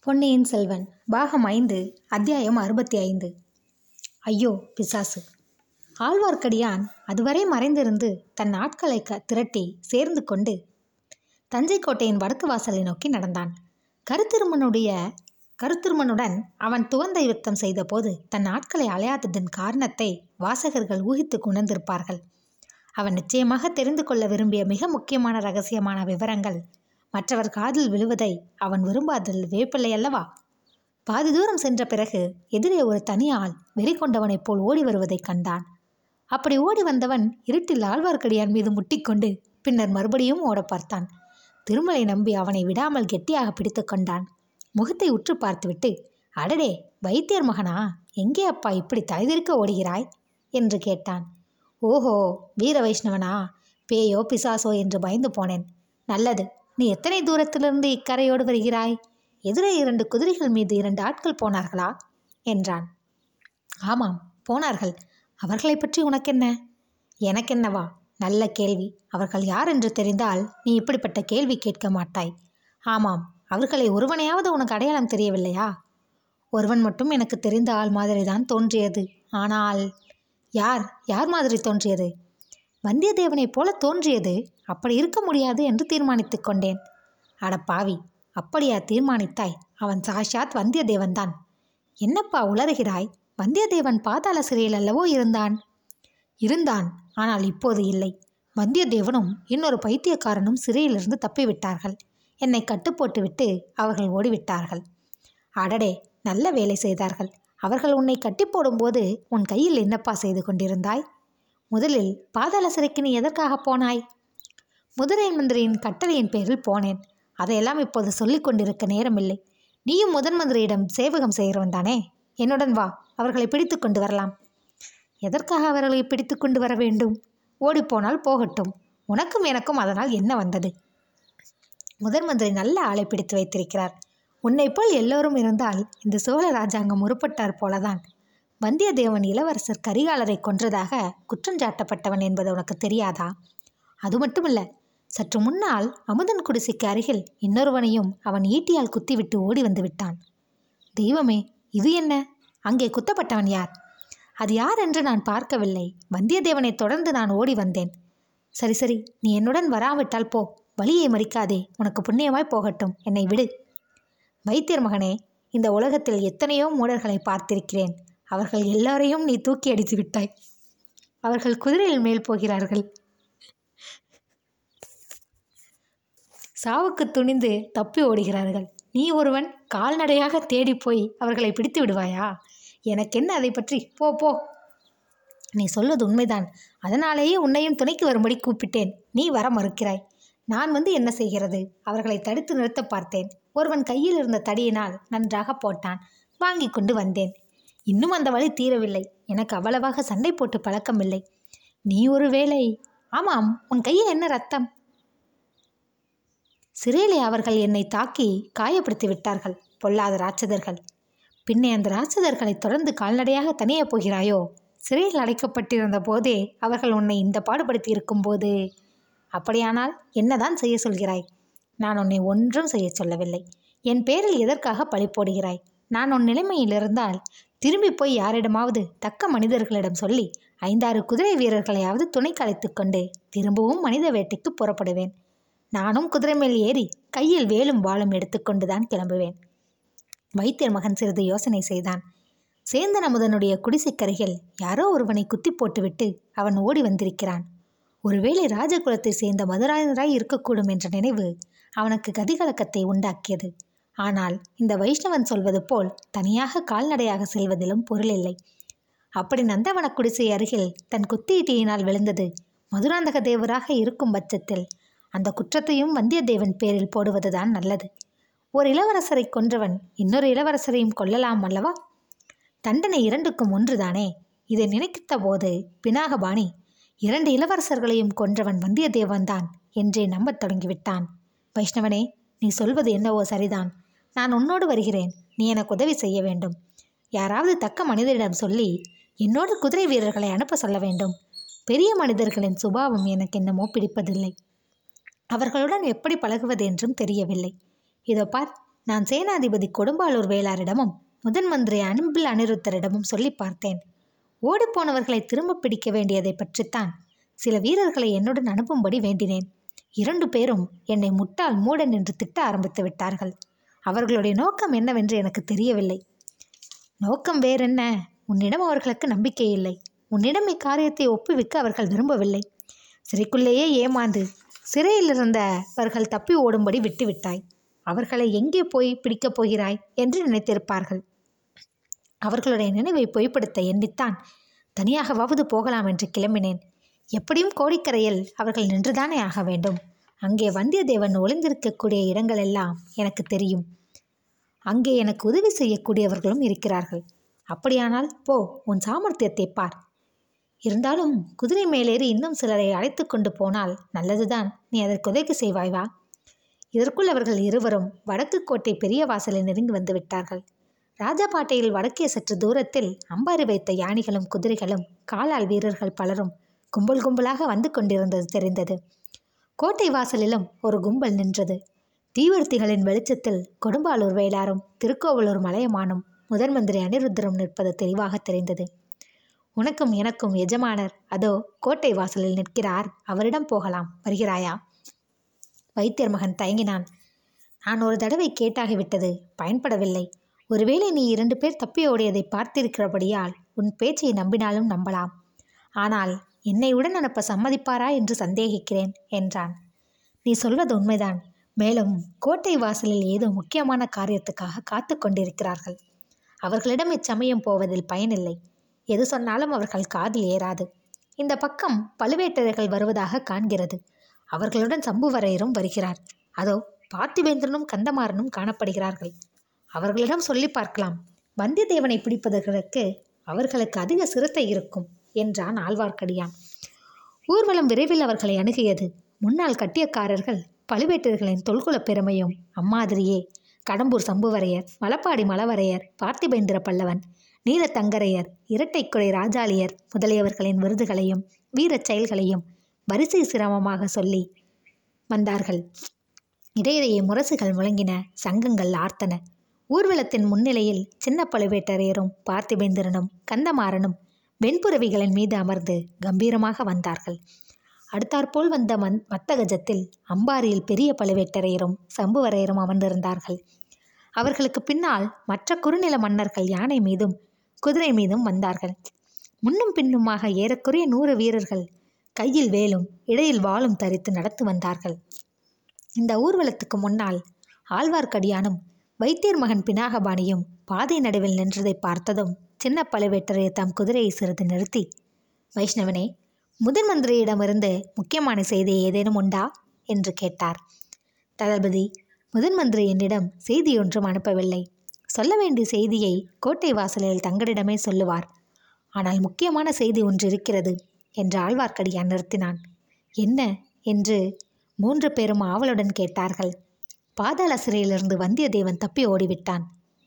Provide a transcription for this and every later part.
பொன்னியின் செல்வன் பாகம் ஐந்து அத்தியாயம் அறுபத்தி ஐந்து ஐயோ பிசாசு ஆழ்வார்க்கடியான் அதுவரை மறைந்திருந்து தன் ஆட்களை க திரட்டி சேர்ந்து கொண்டு தஞ்சை கோட்டையின் வடக்கு வாசலை நோக்கி நடந்தான் கருத்திருமனுடைய கருத்திருமனுடன் அவன் துவந்த யுத்தம் செய்தபோது தன் ஆட்களை அலையாததன் காரணத்தை வாசகர்கள் ஊகித்து உணர்ந்திருப்பார்கள் அவன் நிச்சயமாக தெரிந்து கொள்ள விரும்பிய மிக முக்கியமான ரகசியமான விவரங்கள் மற்றவர் காதில் விழுவதை அவன் விரும்பாதல் வேப்பில்லை அல்லவா பாதி தூரம் சென்ற பிறகு எதிரே ஒரு தனி ஆள் வெறி கொண்டவனைப் போல் ஓடி வருவதைக் கண்டான் அப்படி ஓடி வந்தவன் இருட்டில் ஆழ்வார்க்கடியான் மீது முட்டிக்கொண்டு பின்னர் மறுபடியும் ஓட பார்த்தான் திருமலை நம்பி அவனை விடாமல் கெட்டியாக பிடித்து கொண்டான் முகத்தை உற்று பார்த்துவிட்டு அடடே வைத்தியர் மகனா எங்கே அப்பா இப்படி தலைதிருக்க ஓடுகிறாய் என்று கேட்டான் ஓஹோ வீர வைஷ்ணவனா பேயோ பிசாசோ என்று பயந்து போனேன் நல்லது நீ எத்தனை தூரத்திலிருந்து இக்கரையோடு வருகிறாய் எதிரே இரண்டு குதிரைகள் மீது இரண்டு ஆட்கள் போனார்களா என்றான் ஆமாம் போனார்கள் அவர்களை பற்றி உனக்கென்ன எனக்கென்னவா நல்ல கேள்வி அவர்கள் யார் என்று தெரிந்தால் நீ இப்படிப்பட்ட கேள்வி கேட்க மாட்டாய் ஆமாம் அவர்களை ஒருவனையாவது உனக்கு அடையாளம் தெரியவில்லையா ஒருவன் மட்டும் எனக்கு தெரிந்த ஆள் மாதிரி தான் தோன்றியது ஆனால் யார் யார் மாதிரி தோன்றியது வந்தியத்தேவனைப் போல தோன்றியது அப்படி இருக்க முடியாது என்று தீர்மானித்துக் கொண்டேன் அட பாவி அப்படியா தீர்மானித்தாய் அவன் சாஷாத் வந்தியத்தேவன்தான் என்னப்பா உளறுகிறாய் வந்தியத்தேவன் பாதாள சிறையில் அல்லவோ இருந்தான் இருந்தான் ஆனால் இப்போது இல்லை வந்தியத்தேவனும் இன்னொரு பைத்தியக்காரனும் சிறையிலிருந்து தப்பிவிட்டார்கள் என்னை கட்டுப்போட்டுவிட்டு அவர்கள் ஓடிவிட்டார்கள் அடடே நல்ல வேலை செய்தார்கள் அவர்கள் உன்னை கட்டி போடும்போது உன் கையில் என்னப்பா செய்து கொண்டிருந்தாய் முதலில் பாதாள சிறைக்கு நீ எதற்காக போனாய் முதலை மந்திரியின் கட்டளையின் பேரில் போனேன் அதையெல்லாம் இப்போது சொல்லிக் கொண்டிருக்க நேரமில்லை நீயும் முதன் மந்திரியிடம் சேவகம் செய்கிறவன் தானே என்னுடன் வா அவர்களை பிடித்து கொண்டு வரலாம் எதற்காக அவர்களை பிடித்து கொண்டு வர வேண்டும் ஓடிப்போனால் போகட்டும் உனக்கும் எனக்கும் அதனால் என்ன வந்தது முதன் மந்திரி நல்ல ஆளை பிடித்து வைத்திருக்கிறார் உன்னை போல் எல்லோரும் இருந்தால் இந்த சோழ ராஜாங்கம் உருப்பட்டார் போலதான் வந்தியத்தேவன் இளவரசர் கரிகாலரை கொன்றதாக குற்றஞ்சாட்டப்பட்டவன் என்பது உனக்கு தெரியாதா அது மட்டுமல்ல சற்று முன்னால் அமுதன் குடிசைக்கு அருகில் இன்னொருவனையும் அவன் ஈட்டியால் குத்திவிட்டு ஓடி வந்து விட்டான் தெய்வமே இது என்ன அங்கே குத்தப்பட்டவன் யார் அது யார் என்று நான் பார்க்கவில்லை வந்தியத்தேவனை தொடர்ந்து நான் ஓடி வந்தேன் சரி சரி நீ என்னுடன் வராவிட்டால் போ வழியை மறிக்காதே உனக்கு புண்ணியமாய் போகட்டும் என்னை விடு வைத்தியர் மகனே இந்த உலகத்தில் எத்தனையோ மூடர்களை பார்த்திருக்கிறேன் அவர்கள் எல்லாரையும் நீ தூக்கி அடித்து விட்டாய் அவர்கள் குதிரையில் மேல் போகிறார்கள் சாவுக்கு துணிந்து தப்பி ஓடுகிறார்கள் நீ ஒருவன் கால்நடையாக தேடி போய் அவர்களை பிடித்து விடுவாயா எனக்கென்ன அதை பற்றி போ போ நீ சொல்வது உண்மைதான் அதனாலேயே உன்னையும் துணைக்கு வரும்படி கூப்பிட்டேன் நீ வர மறுக்கிறாய் நான் வந்து என்ன செய்கிறது அவர்களை தடுத்து நிறுத்த பார்த்தேன் ஒருவன் கையில் இருந்த தடியினால் நன்றாக போட்டான் வாங்கி கொண்டு வந்தேன் இன்னும் அந்த வழி தீரவில்லை எனக்கு அவ்வளவாக சண்டை போட்டு பழக்கமில்லை நீ ஒரு வேளை ஆமாம் உன் கையில் என்ன ரத்தம் சிறையிலே அவர்கள் என்னை தாக்கி காயப்படுத்தி விட்டார்கள் பொல்லாத ராட்சதர்கள் பின்னே அந்த ராட்சதர்களை தொடர்ந்து கால்நடையாக தனியே போகிறாயோ சிறையில் அடைக்கப்பட்டிருந்த போதே அவர்கள் உன்னை இந்த பாடுபடுத்தி இருக்கும்போது அப்படியானால் என்னதான் செய்ய சொல்கிறாய் நான் உன்னை ஒன்றும் செய்ய சொல்லவில்லை என் பேரில் எதற்காக பழி போடுகிறாய் நான் உன் நிலைமையில் இருந்தால் திரும்பி போய் யாரிடமாவது தக்க மனிதர்களிடம் சொல்லி ஐந்தாறு குதிரை வீரர்களையாவது துணைக்கு அழைத்து கொண்டு திரும்பவும் மனித வேட்டைக்கு புறப்படுவேன் நானும் குதிரை மேல் ஏறி கையில் வேலும் வாளும் எடுத்துக்கொண்டுதான் கிளம்புவேன் வைத்தியர் மகன் சிறிது யோசனை செய்தான் சேந்தன் அமுதனுடைய குடிசைக்கரையில் யாரோ ஒருவனை குத்தி போட்டுவிட்டு அவன் ஓடி வந்திருக்கிறான் ஒருவேளை ராஜகுலத்தை சேர்ந்த மதுராயனராய் இருக்கக்கூடும் என்ற நினைவு அவனுக்கு கதிகலக்கத்தை உண்டாக்கியது ஆனால் இந்த வைஷ்ணவன் சொல்வது போல் தனியாக கால்நடையாக செல்வதிலும் பொருளில்லை அப்படி நந்தவன குடிசை அருகில் தன் குத்தீட்டியினால் விழுந்தது மதுராந்தக தேவராக இருக்கும் பட்சத்தில் அந்த குற்றத்தையும் வந்தியத்தேவன் பேரில் போடுவதுதான் நல்லது ஒரு இளவரசரை கொன்றவன் இன்னொரு இளவரசரையும் கொல்லலாம் அல்லவா தண்டனை இரண்டுக்கும் ஒன்றுதானே இதை நினைத்த போது பினாகபாணி இரண்டு இளவரசர்களையும் கொன்றவன் வந்தியத்தேவன்தான் என்றே நம்பத் தொடங்கிவிட்டான் வைஷ்ணவனே நீ சொல்வது என்னவோ சரிதான் நான் உன்னோடு வருகிறேன் நீ எனக்கு உதவி செய்ய வேண்டும் யாராவது தக்க மனிதரிடம் சொல்லி என்னோடு குதிரை வீரர்களை அனுப்ப சொல்ல வேண்டும் பெரிய மனிதர்களின் சுபாவம் எனக்கு என்னமோ பிடிப்பதில்லை அவர்களுடன் எப்படி பழகுவது என்றும் தெரியவில்லை இதோ பார் நான் சேனாதிபதி கொடும்பாளூர் வேளாரிடமும் முதன் மந்திரி அன்பில் அனிருத்தரிடமும் சொல்லி பார்த்தேன் ஓடிப்போனவர்களை திரும்ப பிடிக்க வேண்டியதை பற்றித்தான் சில வீரர்களை என்னுடன் அனுப்பும்படி வேண்டினேன் இரண்டு பேரும் என்னை முட்டாள் மூடன் என்று திட்ட ஆரம்பித்து விட்டார்கள் அவர்களுடைய நோக்கம் என்னவென்று எனக்கு தெரியவில்லை நோக்கம் வேறென்ன உன்னிடம் அவர்களுக்கு நம்பிக்கை இல்லை உன்னிடம் இக்காரியத்தை ஒப்புவிக்க அவர்கள் விரும்பவில்லை சிறைக்குள்ளேயே ஏமாந்து சிறையில் இருந்தவர்கள் தப்பி ஓடும்படி விட்டுவிட்டாய் அவர்களை எங்கே போய் பிடிக்கப் போகிறாய் என்று நினைத்திருப்பார்கள் அவர்களுடைய நினைவை பொய்ப்படுத்த எண்ணித்தான் தனியாகவாவது போகலாம் என்று கிளம்பினேன் எப்படியும் கோடிக்கரையில் அவர்கள் நின்றுதானே ஆக வேண்டும் அங்கே வந்தியத்தேவன் ஒளிந்திருக்கக்கூடிய இடங்களெல்லாம் எனக்கு தெரியும் அங்கே எனக்கு உதவி செய்யக்கூடியவர்களும் இருக்கிறார்கள் அப்படியானால் போ உன் சாமர்த்தியத்தை பார் இருந்தாலும் குதிரை மேலேறி இன்னும் சிலரை அழைத்து கொண்டு போனால் நல்லதுதான் நீ அதற்கு உதவி செய்வாய் வா இதற்குள் அவர்கள் இருவரும் வடக்கு கோட்டை பெரிய வாசலை நெருங்கி வந்து விட்டார்கள் ராஜபாட்டையில் வடக்கே சற்று தூரத்தில் அம்பாரி வைத்த யானைகளும் குதிரைகளும் காலால் வீரர்கள் பலரும் கும்பல் கும்பலாக வந்து கொண்டிருந்தது தெரிந்தது கோட்டை வாசலிலும் ஒரு கும்பல் நின்றது தீவர்த்திகளின் வெளிச்சத்தில் கொடும்பாலூர் வேளாரும் திருக்கோவலூர் மலையமானும் முதன் மந்திரி அனிருத்தரும் நிற்பது தெளிவாக தெரிந்தது உனக்கும் எனக்கும் எஜமானர் அதோ கோட்டை வாசலில் நிற்கிறார் அவரிடம் போகலாம் வருகிறாயா வைத்தியர் மகன் தயங்கினான் நான் ஒரு தடவை கேட்டாகிவிட்டது பயன்படவில்லை ஒருவேளை நீ இரண்டு பேர் தப்பி ஓடியதை பார்த்திருக்கிறபடியால் உன் பேச்சை நம்பினாலும் நம்பலாம் ஆனால் என்னை உடன் அனுப்ப சம்மதிப்பாரா என்று சந்தேகிக்கிறேன் என்றான் நீ சொல்வது உண்மைதான் மேலும் கோட்டை வாசலில் ஏதோ முக்கியமான காரியத்துக்காக காத்து கொண்டிருக்கிறார்கள் அவர்களிடம் இச்சமயம் போவதில் பயனில்லை எது சொன்னாலும் அவர்கள் காதில் ஏறாது இந்த பக்கம் பழுவேட்டரையர்கள் வருவதாக காண்கிறது அவர்களுடன் சம்புவரையரும் வருகிறார் அதோ பார்த்திவேந்திரனும் கந்தமாறனும் காணப்படுகிறார்கள் அவர்களிடம் சொல்லி பார்க்கலாம் வந்தியத்தேவனை பிடிப்பதற்கு அவர்களுக்கு அதிக சிரத்தை இருக்கும் என்றான் ஆழ்வார்க்கடியான் ஊர்வலம் விரைவில் அவர்களை அணுகியது முன்னாள் கட்டியக்காரர்கள் பழுவேட்டர்களின் தொல்குலப் பெருமையும் அம்மாதிரியே கடம்பூர் சம்புவரையர் மலப்பாடி மலவரையர் பார்த்திபேந்திர பல்லவன் நீலத்தங்கரையர் இரட்டைக்குடை ராஜாளியர் முதலியவர்களின் விருதுகளையும் வீரச் செயல்களையும் வரிசை சிரமமாக சொல்லி வந்தார்கள் இடையிடையே முரசுகள் முழங்கின சங்கங்கள் ஆர்த்தன ஊர்வலத்தின் முன்னிலையில் சின்ன பழுவேட்டரையரும் பார்த்திபேந்திரனும் கந்தமாறனும் வெண்புறவிகளின் மீது அமர்ந்து கம்பீரமாக வந்தார்கள் அடுத்தாற்போல் வந்த மந் மத்தகஜத்தில் அம்பாரியில் பெரிய பழுவேட்டரையரும் சம்புவரையரும் அமர்ந்திருந்தார்கள் அவர்களுக்கு பின்னால் மற்ற குறுநில மன்னர்கள் யானை மீதும் குதிரை மீதும் வந்தார்கள் முன்னும் பின்னுமாக ஏறக்குறைய நூறு வீரர்கள் கையில் வேலும் இடையில் வாளும் தரித்து நடத்து வந்தார்கள் இந்த ஊர்வலத்துக்கு முன்னால் ஆழ்வார்க்கடியானும் வைத்தியர் மகன் பினாகபாணியும் பாதை நடுவில் நின்றதை பார்த்ததும் சின்ன பழுவேட்டரையர் தம் குதிரையை சிறிது நிறுத்தி வைஷ்ணவனே முதன் மந்திரியிடமிருந்து முக்கியமான செய்தி ஏதேனும் உண்டா என்று கேட்டார் தளபதி முதன் மந்திரி என்னிடம் செய்தி ஒன்றும் அனுப்பவில்லை சொல்ல வேண்டிய செய்தியை கோட்டை வாசலில் தங்களிடமே சொல்லுவார் ஆனால் முக்கியமான செய்தி ஒன்று இருக்கிறது என்று ஆழ்வார்க்கடியான் நிறுத்தினான் என்ன என்று மூன்று பேரும் ஆவலுடன் கேட்டார்கள் பாதாள சிறையிலிருந்து வந்தியத்தேவன் தப்பி ஓடிவிட்டான்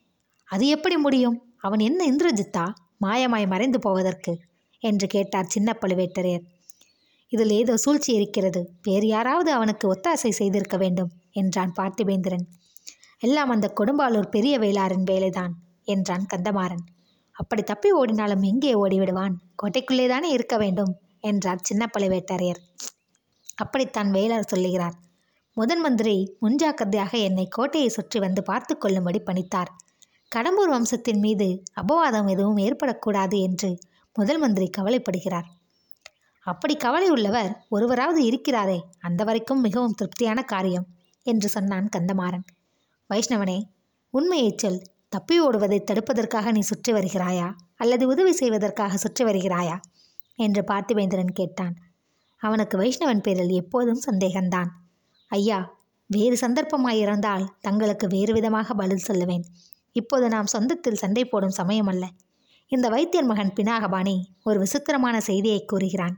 அது எப்படி முடியும் அவன் என்ன இந்திரஜித்தா மாயமாய் மறைந்து போவதற்கு என்று கேட்டார் சின்ன பழுவேட்டரையர் இதில் ஏதோ சூழ்ச்சி இருக்கிறது வேறு யாராவது அவனுக்கு ஒத்தாசை செய்திருக்க வேண்டும் என்றான் பார்த்திபேந்திரன் எல்லாம் அந்த கொடும்பாலூர் பெரிய வேளாரின் வேலைதான் என்றான் கந்தமாறன் அப்படி தப்பி ஓடினாலும் எங்கே ஓடிவிடுவான் கோட்டைக்குள்ளே தானே இருக்க வேண்டும் என்றார் சின்ன பழுவேட்டரையர் அப்படித்தான் வேளார் சொல்லுகிறார் முதன் மந்திரி முன்ஜாக்கிரதையாக என்னை கோட்டையை சுற்றி வந்து பார்த்து கொள்ளும்படி பணித்தார் கடம்பூர் வம்சத்தின் மீது அபவாதம் எதுவும் ஏற்படக்கூடாது என்று முதல் மந்திரி கவலைப்படுகிறார் அப்படி கவலை உள்ளவர் ஒருவராவது இருக்கிறாரே அந்த வரைக்கும் மிகவும் திருப்தியான காரியம் என்று சொன்னான் கந்தமாறன் வைஷ்ணவனே உண்மையைச் சொல் தப்பி ஓடுவதை தடுப்பதற்காக நீ சுற்றி வருகிறாயா அல்லது உதவி செய்வதற்காக சுற்றி வருகிறாயா என்று பார்த்திபேந்திரன் கேட்டான் அவனுக்கு வைஷ்ணவன் பேரில் எப்போதும் சந்தேகம்தான் ஐயா வேறு சந்தர்ப்பமாயிருந்தால் தங்களுக்கு வேறு விதமாக பதில் சொல்லுவேன் இப்போது நாம் சொந்தத்தில் சண்டை போடும் சமயம் அல்ல இந்த வைத்தியர் மகன் பினாகபாணி ஒரு விசித்திரமான செய்தியை கூறுகிறான்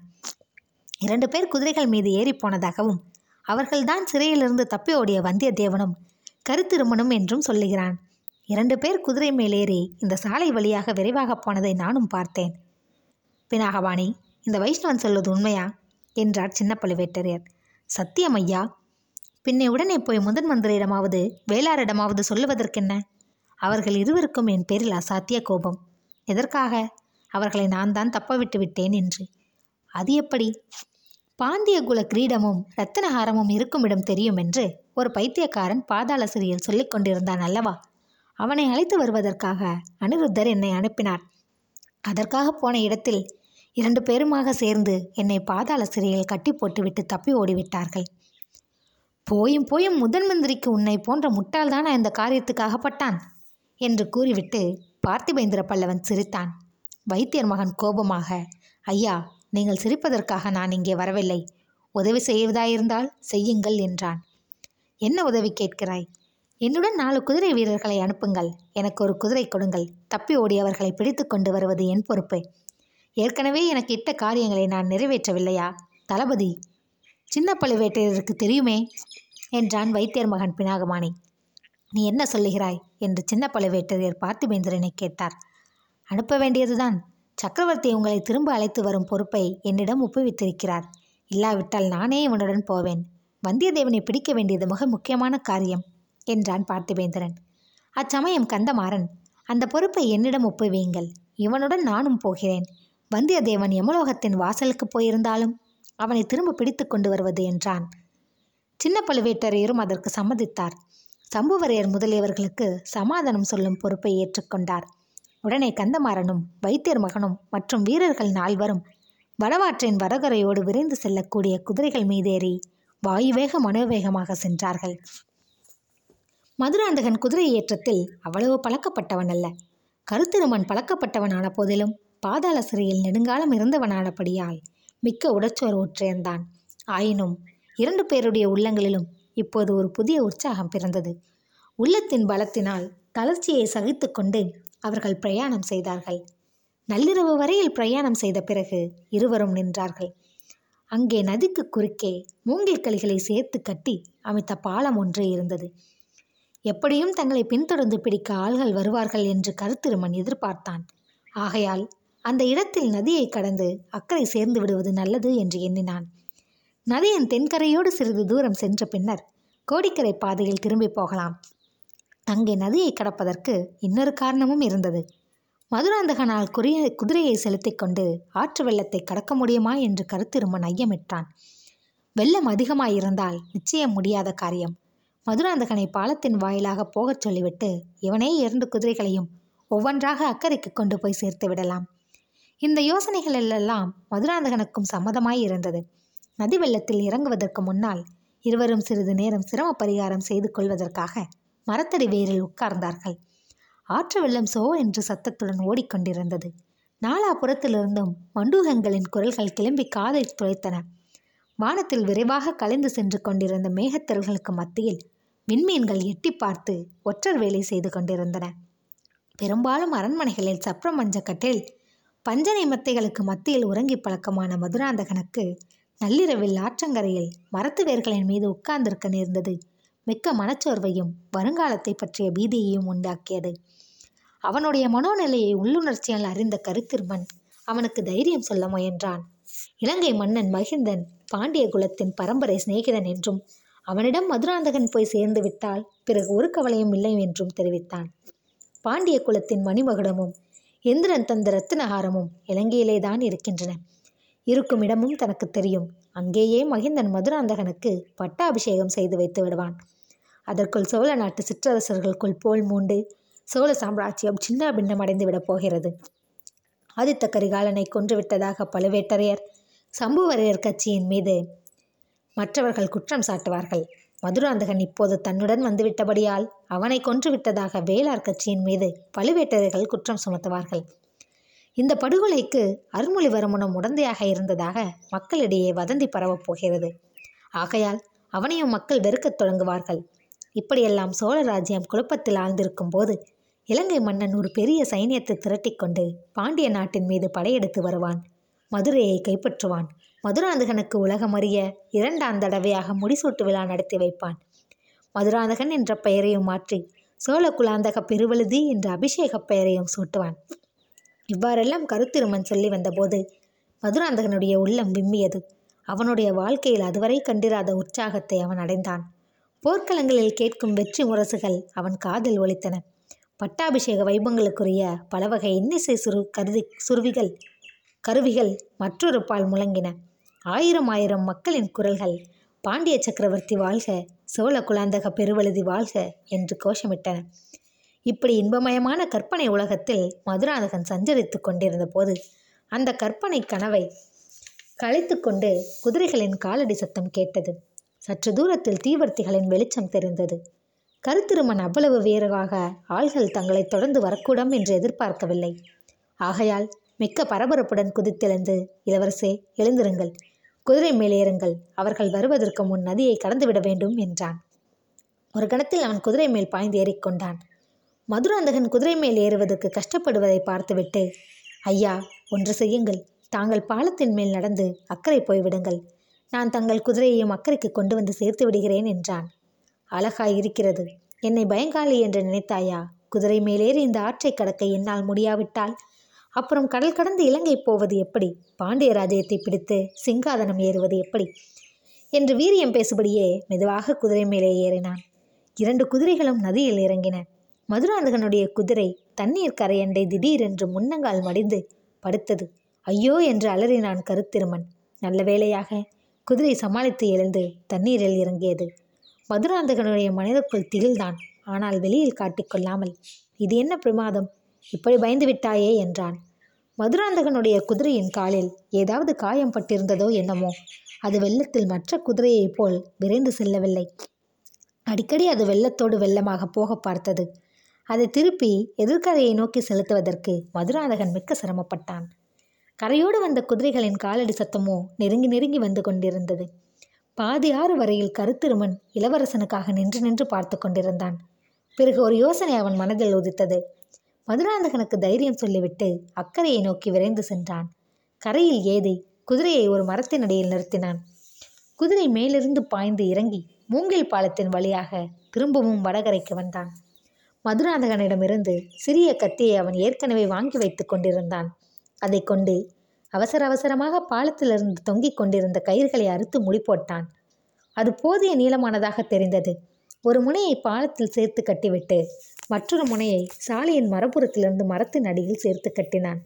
இரண்டு பேர் குதிரைகள் மீது ஏறி போனதாகவும் அவர்கள்தான் சிறையிலிருந்து தப்பி ஓடிய வந்தியத்தேவனும் கருத்திருமனும் என்றும் சொல்லுகிறான் இரண்டு பேர் குதிரை மேலேறி இந்த சாலை வழியாக விரைவாக போனதை நானும் பார்த்தேன் பினாகபாணி இந்த வைஷ்ணவன் சொல்வது உண்மையா என்றார் சின்ன பழுவேட்டரையர் சத்தியம் ஐயா பின்னே உடனே போய் முதன் மந்திரியிடமாவது வேளாரிடமாவது சொல்லுவதற்கென்ன அவர்கள் இருவருக்கும் என் பேரில் அசாத்திய கோபம் எதற்காக அவர்களை நான் தான் தப்ப விட்டு விட்டேன் என்று அது எப்படி பாண்டிய குல கிரீடமும் ரத்தனஹாரமும் இருக்கும் இடம் தெரியும் என்று ஒரு பைத்தியக்காரன் பாதாள சிறையில் சொல்லிக் கொண்டிருந்தான் அல்லவா அவனை அழைத்து வருவதற்காக அனிருத்தர் என்னை அனுப்பினார் அதற்காக போன இடத்தில் இரண்டு பேருமாக சேர்ந்து என்னை பாதாள சிறையில் கட்டி போட்டுவிட்டு தப்பி ஓடிவிட்டார்கள் போயும் போயும் முதன் மந்திரிக்கு உன்னை போன்ற முட்டாள்தானா இந்த காரியத்துக்கு அகப்பட்டான் என்று கூறிவிட்டு பார்த்திபேந்திர பல்லவன் சிரித்தான் வைத்தியர் மகன் கோபமாக ஐயா நீங்கள் சிரிப்பதற்காக நான் இங்கே வரவில்லை உதவி செய்வதாயிருந்தால் செய்யுங்கள் என்றான் என்ன உதவி கேட்கிறாய் என்னுடன் நாலு குதிரை வீரர்களை அனுப்புங்கள் எனக்கு ஒரு குதிரை கொடுங்கள் தப்பி ஓடியவர்களை பிடித்து கொண்டு வருவது என் பொறுப்பு ஏற்கனவே எனக்கு இட்ட காரியங்களை நான் நிறைவேற்றவில்லையா தளபதி சின்ன பழுவேட்டையருக்கு தெரியுமே என்றான் வைத்தியர் மகன் பினாகமானி நீ என்ன சொல்லுகிறாய் என்று சின்ன பழுவேட்டரையர் பார்த்திபேந்திரனை கேட்டார் அனுப்ப வேண்டியதுதான் சக்கரவர்த்தி உங்களை திரும்ப அழைத்து வரும் பொறுப்பை என்னிடம் ஒப்புவித்திருக்கிறார் இல்லாவிட்டால் நானே இவனுடன் போவேன் வந்தியத்தேவனை பிடிக்க வேண்டியது மிக முக்கியமான காரியம் என்றான் பார்த்திபேந்திரன் அச்சமயம் கந்தமாறன் அந்த பொறுப்பை என்னிடம் ஒப்புவீங்கள் இவனுடன் நானும் போகிறேன் வந்தியத்தேவன் யமலோகத்தின் வாசலுக்கு போயிருந்தாலும் அவனை திரும்ப பிடித்து கொண்டு வருவது என்றான் சின்ன பழுவேட்டரையரும் அதற்கு சம்மதித்தார் சம்புவரையர் முதலியவர்களுக்கு சமாதானம் சொல்லும் பொறுப்பை ஏற்றுக்கொண்டார் உடனே கந்தமாறனும் வைத்தியர் மகனும் மற்றும் வீரர்கள் நால்வரும் வடவாற்றின் வடகரையோடு விரைந்து செல்லக்கூடிய குதிரைகள் மீதேறி வாயுவேக மனோவேகமாக சென்றார்கள் மதுராந்தகன் குதிரை ஏற்றத்தில் அவ்வளவு பழக்கப்பட்டவன் அல்ல கருத்திருமன் பழக்கப்பட்டவனான போதிலும் பாதாள சிறையில் நெடுங்காலம் இருந்தவனானபடியால் மிக்க உடச்சோர் ஊற்றியந்தான் ஆயினும் இரண்டு பேருடைய உள்ளங்களிலும் இப்போது ஒரு புதிய உற்சாகம் பிறந்தது உள்ளத்தின் பலத்தினால் தளர்ச்சியை சகித்துக்கொண்டு அவர்கள் பிரயாணம் செய்தார்கள் நள்ளிரவு வரையில் பிரயாணம் செய்த பிறகு இருவரும் நின்றார்கள் அங்கே நதிக்கு குறுக்கே மூங்கில் களிகளை சேர்த்து கட்டி அமைத்த பாலம் ஒன்று இருந்தது எப்படியும் தங்களை பின்தொடர்ந்து பிடிக்க ஆள்கள் வருவார்கள் என்று கருத்திருமன் எதிர்பார்த்தான் ஆகையால் அந்த இடத்தில் நதியை கடந்து அக்கறை சேர்ந்து விடுவது நல்லது என்று எண்ணினான் நதியின் தென்கரையோடு சிறிது தூரம் சென்ற பின்னர் கோடிக்கரை பாதையில் திரும்பி போகலாம் அங்கே நதியை கடப்பதற்கு இன்னொரு காரணமும் இருந்தது மதுராந்தகனால் குறிய குதிரையை செலுத்திக் கொண்டு ஆற்று வெள்ளத்தை கடக்க முடியுமா என்று கருத்திருமன் ஐயமிட்டான் வெள்ளம் அதிகமாயிருந்தால் நிச்சயம் முடியாத காரியம் மதுராந்தகனை பாலத்தின் வாயிலாக போகச் சொல்லிவிட்டு இவனே இரண்டு குதிரைகளையும் ஒவ்வொன்றாக அக்கறைக்கு கொண்டு போய் சேர்த்து விடலாம் இந்த யோசனைகளெல்லாம் மதுராந்தகனுக்கும் சம்மதமாய் இருந்தது நதி வெள்ளத்தில் இறங்குவதற்கு முன்னால் இருவரும் சிறிது நேரம் சிரம பரிகாரம் செய்து கொள்வதற்காக மரத்தடி வேரில் உட்கார்ந்தார்கள் ஆற்று வெள்ளம் சோ என்று சத்தத்துடன் ஓடிக்கொண்டிருந்தது நாலாபுறத்திலிருந்தும் மண்டூகங்களின் குரல்கள் கிளம்பி காதை துளைத்தன வானத்தில் விரைவாக கலைந்து சென்று கொண்டிருந்த மேகத்திரல்களுக்கு மத்தியில் விண்மீன்கள் எட்டி பார்த்து ஒற்றர் வேலை செய்து கொண்டிருந்தன பெரும்பாலும் அரண்மனைகளில் சப்ர மஞ்ச கட்டில் பஞ்சனை மத்தைகளுக்கு மத்தியில் உறங்கி பழக்கமான மதுராந்தகனுக்கு நள்ளிரவில் ஆற்றங்கரையில் மரத்து வேர்களின் மீது உட்கார்ந்திருக்க நேர்ந்தது மிக்க மனச்சோர்வையும் வருங்காலத்தை பற்றிய பீதியையும் உண்டாக்கியது அவனுடைய மனோநிலையை உள்ளுணர்ச்சியால் அறிந்த கருத்திருமன் அவனுக்கு தைரியம் சொல்ல முயன்றான் இலங்கை மன்னன் மகிந்தன் பாண்டிய குலத்தின் பரம்பரை சிநேகிதன் என்றும் அவனிடம் மதுராந்தகன் போய் சேர்ந்து விட்டால் பிறகு ஒரு கவலையும் இல்லை என்றும் தெரிவித்தான் பாண்டிய குலத்தின் மணிமகுடமும் எந்திரன் தந்த ரத்தினஹாரமும் இலங்கையிலே தான் இருக்கின்றன இருக்கும் இடமும் தனக்கு தெரியும் அங்கேயே மகிந்தன் மதுராந்தகனுக்கு பட்டாபிஷேகம் செய்து வைத்து விடுவான் அதற்குள் சோழ நாட்டு சிற்றரசர்களுக்குள் போல் மூண்டு சோழ சாம்ராஜ்யம் சின்ன பின்னம் அடைந்து விடப் போகிறது ஆதித்த கரிகாலனை கொன்றுவிட்டதாக பழுவேட்டரையர் சம்புவரையர் கட்சியின் மீது மற்றவர்கள் குற்றம் சாட்டுவார்கள் மதுராந்தகன் இப்போது தன்னுடன் வந்துவிட்டபடியால் அவனை கொன்றுவிட்டதாக வேளார் கட்சியின் மீது பழுவேட்டரையர்கள் குற்றம் சுமத்துவார்கள் இந்த படுகொலைக்கு அருள்மொழிவர்மனும் உடந்தையாக இருந்ததாக மக்களிடையே வதந்தி பரவப் போகிறது ஆகையால் அவனையும் மக்கள் வெறுக்கத் தொடங்குவார்கள் இப்படியெல்லாம் சோழ ராஜ்யம் குழப்பத்தில் ஆழ்ந்திருக்கும் போது இலங்கை மன்னன் ஒரு பெரிய சைன்யத்தை திரட்டிக்கொண்டு பாண்டிய நாட்டின் மீது படையெடுத்து வருவான் மதுரையை கைப்பற்றுவான் மதுராந்தகனுக்கு உலகமறிய இரண்டாம் தடவையாக முடிசூட்டு விழா நடத்தி வைப்பான் மதுராந்தகன் என்ற பெயரையும் மாற்றி சோழ குலாந்தக பெருவழுதி என்ற அபிஷேக பெயரையும் சூட்டுவான் இவ்வாறெல்லாம் கருத்திருமன் சொல்லி வந்தபோது மதுராந்தகனுடைய உள்ளம் விம்மியது அவனுடைய வாழ்க்கையில் அதுவரை கண்டிராத உற்சாகத்தை அவன் அடைந்தான் போர்க்களங்களில் கேட்கும் வெற்றி முரசுகள் அவன் காதில் ஒலித்தன பட்டாபிஷேக வைபங்களுக்குரிய பல வகை இன்னிசை சுரு கருதி சுருவிகள் கருவிகள் மற்றொரு பால் முழங்கின ஆயிரம் ஆயிரம் மக்களின் குரல்கள் பாண்டிய சக்கரவர்த்தி வாழ்க சோழ குலாந்தக பெருவழுதி வாழ்க என்று கோஷமிட்டன இப்படி இன்பமயமான கற்பனை உலகத்தில் மதுராந்தகன் சஞ்சரித்து கொண்டிருந்த போது அந்த கற்பனை கனவை களைத்து கொண்டு குதிரைகளின் காலடி சத்தம் கேட்டது சற்று தூரத்தில் தீவர்த்திகளின் வெளிச்சம் தெரிந்தது கருத்திருமன் அவ்வளவு வீரராக ஆள்கள் தங்களை தொடர்ந்து வரக்கூடும் என்று எதிர்பார்க்கவில்லை ஆகையால் மிக்க பரபரப்புடன் குதித்தெழுந்து இளவரசே எழுந்திருங்கள் குதிரை மேலேறுங்கள் அவர்கள் வருவதற்கு முன் நதியை கடந்துவிட வேண்டும் என்றான் ஒரு கணத்தில் அவன் குதிரை மேல் பாய்ந்து ஏறிக்கொண்டான் மதுராந்தகன் குதிரை மேல் ஏறுவதற்கு கஷ்டப்படுவதை பார்த்துவிட்டு ஐயா ஒன்று செய்யுங்கள் தாங்கள் பாலத்தின் மேல் நடந்து அக்கறை போய்விடுங்கள் நான் தங்கள் குதிரையையும் அக்கறைக்கு கொண்டு வந்து சேர்த்து விடுகிறேன் என்றான் அழகாய் இருக்கிறது என்னை பயங்காளி என்று நினைத்தாயா குதிரை மேலேறி இந்த ஆற்றை கடக்க என்னால் முடியாவிட்டால் அப்புறம் கடல் கடந்து இலங்கை போவது எப்படி பாண்டிய ராஜ்யத்தை பிடித்து சிங்காதனம் ஏறுவது எப்படி என்று வீரியம் பேசுபடியே மெதுவாக குதிரை மேலே ஏறினான் இரண்டு குதிரைகளும் நதியில் இறங்கின மதுராந்தகனுடைய குதிரை தண்ணீர் கரையண்டை திடீரென்று முன்னங்கால் மடிந்து படுத்தது ஐயோ என்று அலறினான் கருத்திருமன் நல்ல வேளையாக குதிரை சமாளித்து எழுந்து தண்ணீரில் இறங்கியது மதுராந்தகனுடைய மனிதக்குள் திகில்தான் ஆனால் வெளியில் காட்டிக்கொள்ளாமல் இது என்ன பிரமாதம் இப்படி பயந்து விட்டாயே என்றான் மதுராந்தகனுடைய குதிரையின் காலில் ஏதாவது காயம் பட்டிருந்ததோ என்னமோ அது வெள்ளத்தில் மற்ற குதிரையைப் போல் விரைந்து செல்லவில்லை அடிக்கடி அது வெள்ளத்தோடு வெள்ளமாக போக பார்த்தது அதை திருப்பி எதிர்கரையை நோக்கி செலுத்துவதற்கு மதுராந்தகன் மிக்க சிரமப்பட்டான் கரையோடு வந்த குதிரைகளின் காலடி சத்தமோ நெருங்கி நெருங்கி வந்து கொண்டிருந்தது பாதி ஆறு வரையில் கருத்திருமன் இளவரசனுக்காக நின்று நின்று பார்த்து கொண்டிருந்தான் பிறகு ஒரு யோசனை அவன் மனதில் உதித்தது மதுராந்தகனுக்கு தைரியம் சொல்லிவிட்டு அக்கறையை நோக்கி விரைந்து சென்றான் கரையில் ஏதி குதிரையை ஒரு மரத்தின் அடியில் நிறுத்தினான் குதிரை மேலிருந்து பாய்ந்து இறங்கி மூங்கில் பாலத்தின் வழியாக திரும்பவும் வடகரைக்கு வந்தான் மதுராந்தகனிடமிருந்து சிறிய கத்தியை அவன் ஏற்கனவே வாங்கி வைத்துக் கொண்டிருந்தான் அதை கொண்டு அவசர அவசரமாக பாலத்திலிருந்து தொங்கிக் கொண்டிருந்த கயிர்களை அறுத்து முடி போட்டான் அது போதிய நீளமானதாக தெரிந்தது ஒரு முனையை பாலத்தில் சேர்த்து கட்டிவிட்டு மற்றொரு முனையை சாலையின் மரப்புறத்திலிருந்து மரத்தின் அடியில் சேர்த்து கட்டினான்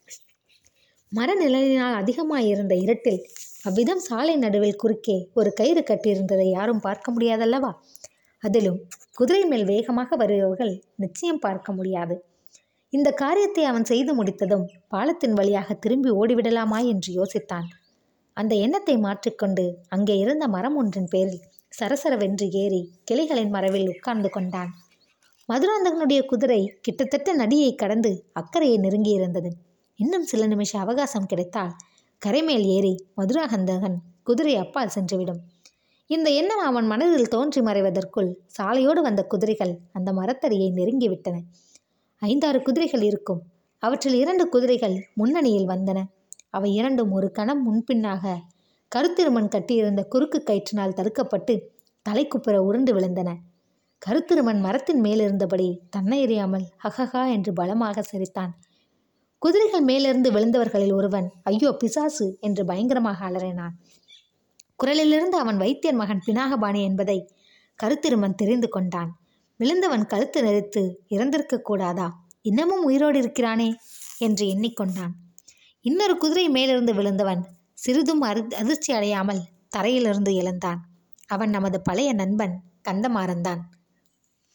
மர நிழலினால் அதிகமாயிருந்த இருட்டில் அவ்விதம் சாலை நடுவில் குறுக்கே ஒரு கயிறு கட்டியிருந்ததை யாரும் பார்க்க முடியாதல்லவா அதிலும் குதிரை மேல் வேகமாக வருபவர்கள் நிச்சயம் பார்க்க முடியாது இந்த காரியத்தை அவன் செய்து முடித்ததும் பாலத்தின் வழியாக திரும்பி ஓடிவிடலாமா என்று யோசித்தான் அந்த எண்ணத்தை மாற்றிக்கொண்டு அங்கே இருந்த மரம் ஒன்றின் பேரில் சரசரவென்று ஏறி கிளைகளின் மரவில் உட்கார்ந்து கொண்டான் மதுராந்தகனுடைய குதிரை கிட்டத்தட்ட நடியை கடந்து அக்கறையை நெருங்கியிருந்தது இன்னும் சில நிமிஷ அவகாசம் கிடைத்தால் கரைமேல் ஏறி மதுராகந்தகன் குதிரை அப்பால் சென்றுவிடும் இந்த எண்ணம் அவன் மனதில் தோன்றி மறைவதற்குள் சாலையோடு வந்த குதிரைகள் அந்த மரத்தடியை நெருங்கிவிட்டன ஐந்தாறு குதிரைகள் இருக்கும் அவற்றில் இரண்டு குதிரைகள் முன்னணியில் வந்தன அவை இரண்டும் ஒரு கணம் முன்பின்னாக கருத்திருமன் கட்டியிருந்த குறுக்கு கயிற்றினால் தடுக்கப்பட்டு தலைக்குப்புற உருண்டு விழுந்தன கருத்திருமன் மரத்தின் மேலிருந்தபடி தன்னை எறியாமல் ஹஹஹா என்று பலமாக சிரித்தான் குதிரைகள் மேலிருந்து விழுந்தவர்களில் ஒருவன் ஐயோ பிசாசு என்று பயங்கரமாக அலறினான் குரலிலிருந்து அவன் வைத்தியர் மகன் பினாகபாணி என்பதை கருத்திருமன் தெரிந்து கொண்டான் விழுந்தவன் கழுத்து நெரித்து இறந்திருக்க கூடாதா இன்னமும் உயிரோடு இருக்கிறானே என்று எண்ணிக்கொண்டான் இன்னொரு குதிரை மேலிருந்து விழுந்தவன் சிறிதும் அரு அதிர்ச்சி அடையாமல் தரையிலிருந்து எழுந்தான் அவன் நமது பழைய நண்பன் கந்தமாறன்தான்